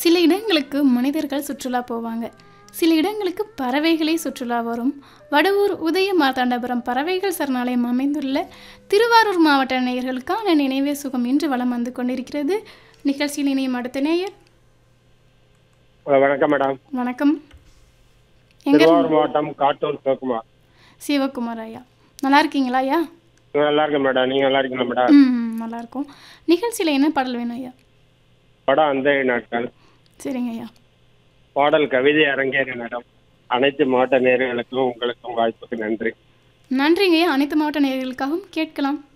சில இடங்களுக்கு மனிதர்கள் சுற்றுலா போவாங்க சில இடங்களுக்கு பறவைகளே சுற்றுலா வரும் வடவூர் உதய மார்த்தாண்டபுரம் பறவைகள் சரணாலயம் அமைந்துள்ள திருவாரூர் மாவட்ட நேயர்களுக்கான நினைவே சுகம் இன்று வலம் வந்து கொண்டிருக்கிறது நிகழ்ச்சியில் இணையும் அடுத்த நேயர் அஹ் வணக்கம் மேடம் வணக்கம் எங்க திருவாரூர் மாவட்டம் காட்டூர் சிவகுமார் சிவகுமார் ஐயா நல்லா இருக்கீங்களா ஐயா நான் நல்லா இருக்கேன் மேடம் நீங்க நல்லா இருக்கீங்களா மேடம் ம் நல்லா இருக்கும் நிகழ்ச்சியில் என்ன பாடல் வேணும் ஐயா படம் அந்த நாட்கள் சரிங்க ஐயா பாடல் கவிதை அரங்கேறு மேடம் அனைத்து மாவட்ட நேர்களுக்கும் உங்களுக்கும் வாய்ப்புக்கு நன்றி நன்றிங்க ஐயா அனைத்து மாவட்ட நேயர்களுக்காகவும் கேட்கலாம்